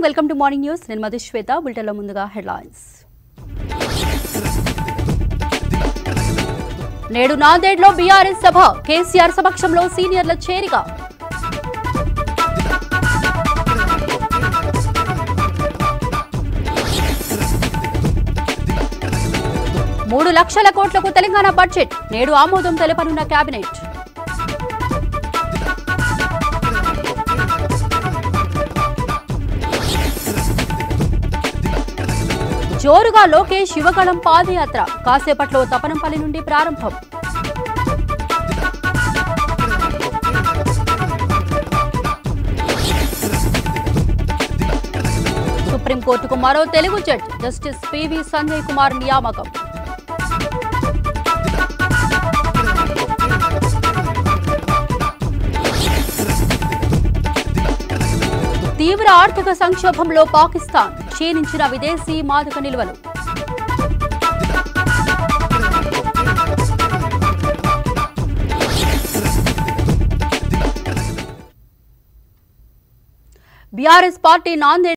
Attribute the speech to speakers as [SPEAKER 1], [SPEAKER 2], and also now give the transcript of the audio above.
[SPEAKER 1] welcome to morning news నేను మధు శ్వేత బులెటిన్లో ముందుగా హెడ్లైన్స్ నేడు నాందేడ్లో బీఆర్ఎస్ సభ కేసీఆర్ సమక్షంలో సీనియర్ల చేరిక మూడు లక్షల కోట్లకు తెలంగాణ బడ్జెట్ నేడు ఆమోదం తెలపనున్న కేబినెట్ జోరుగా లోకేష్ యువగళం పాదయాత్ర కాసేపట్లో తపనంపల్లి నుండి ప్రారంభం సుప్రీంకోర్టుకు మరో Telugu judge justice PV Sanjay Kumar నియామకం తీవ్ర ఆర్థిక సంక్షోభంలో పాకిస్తాన్ క్షీణించిన విదేశీ మాదక నిల్వలు బీఆర్ఎస్ పార్టీ నాందేడ్